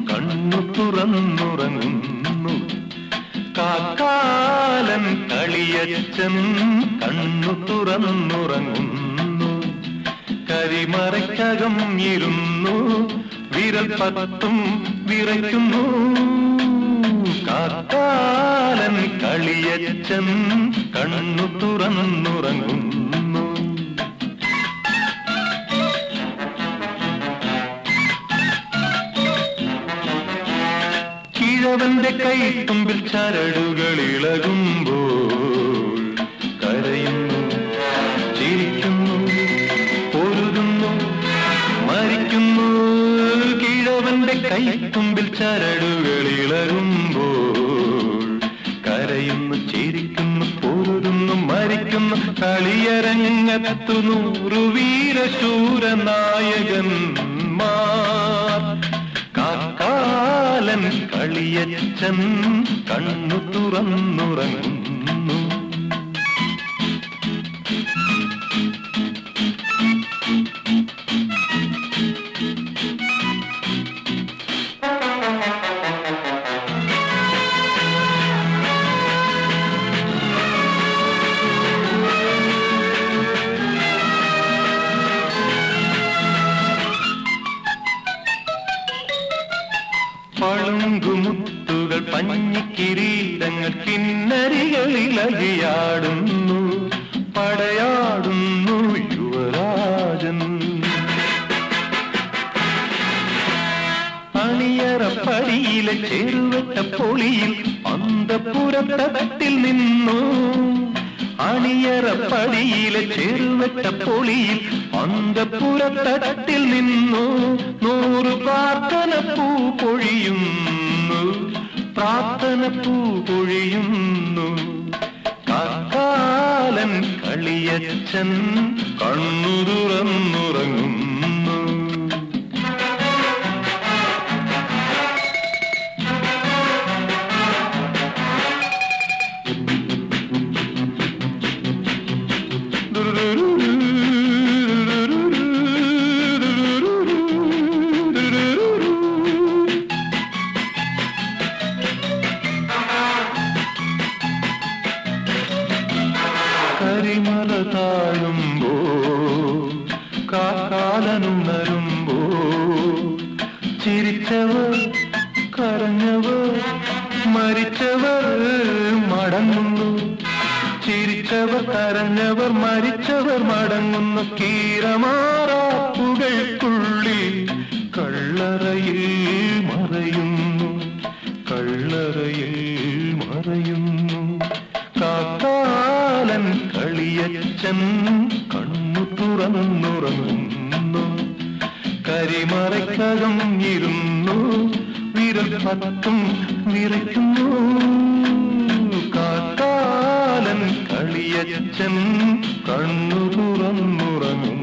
കണ്ണു തുറന്നുറങ്ങുന്നു കാക്കാലൻ കളിയച്ചൻ കണ്ണു തുറന്നുറങ്ങുന്നു കരിമറയ്ക്കകം ഇരുന്നു വിരൽ പത്തും വിറയ്ക്കുന്നു കാക്കാലൻ കളിയച്ചൻ കണ്ണു തുറന്നുറങ്ങുന്നു കിഴവന്റെ കൈത്തുമ്പിൽ ചരടുകൾ ഇളകുമ്പോൾ കരയുന്നു ചിരിക്കുന്നു പൊരുതുന്നു മരിക്കുന്നു കിഴവന്റെ കൈത്തുമ്പിൽ ചരടുകൾ ഇളകുമ്പോൾ കരയുന്നു ചിരിക്കുന്നു പൊരുതുന്നു മരിക്കുന്നു കളിയരങ്ങത്തു നൂറു വീരശൂര നായകന്മാർ കാക്കാലൻ കളിയച്ചൻ കണ്ണു തുറന്നുറങ്ങുന്നു പളുങ്കുമുത്തുകൾ പഞ്ഞിക്കിരീടങ്ങൾ കിന്നരികളിൽ അലിയാടുന്നു പടയാടുന്നു യുവരാജൻ അണിയറപ്പടിയിലെ ചെറുവട്ട പൊളിയിൽ അന്തപുരത്തട്ടിൽ നിന്നു അണിയറപ്പടിയിലെ ചെറുവട്ട പൊളിയിൽ അന്തപുരത്തട്ടിൽ നിന്നു നൂറ് പ്രാർത്ഥന പൂ പൊഴിയുന്നു പ്രാർത്ഥന പൂ പൊഴിയുന്നു കാക്കാലൻ കളിയച്ചൻ കണ്ണു തുറന്നുറങ്ങുന്നു കരിമല താഴുമ്പോ കാക്കാലനുണരുമ്പോ ചിരിച്ചവർ കരഞ്ഞവർ മരിച്ചവർ മടങ്ങുന്നു ചിരിച്ചവർ കരഞ്ഞവർ മരിച്ചവർ മടങ്ങുന്നു കീരമാറാപ്പുകൾക്കുള്ളിൽ കള്ളറയിൽ മറയുന്നു കള്ളറയിൽ മറയുന്നു കാക്കാലൻ കളിയച്ചൻ കണ്ണു തുറന്നുറങ്ങുന്നു കരിമറയ്ക്കകം ഇരുന്നു വിരൽ പത്തും വിറയ്ക്കുന്നു കാക്കാലൻ കളിയച്ചൻ കണ്ണു തുറന്നുറങ്ങുന്നു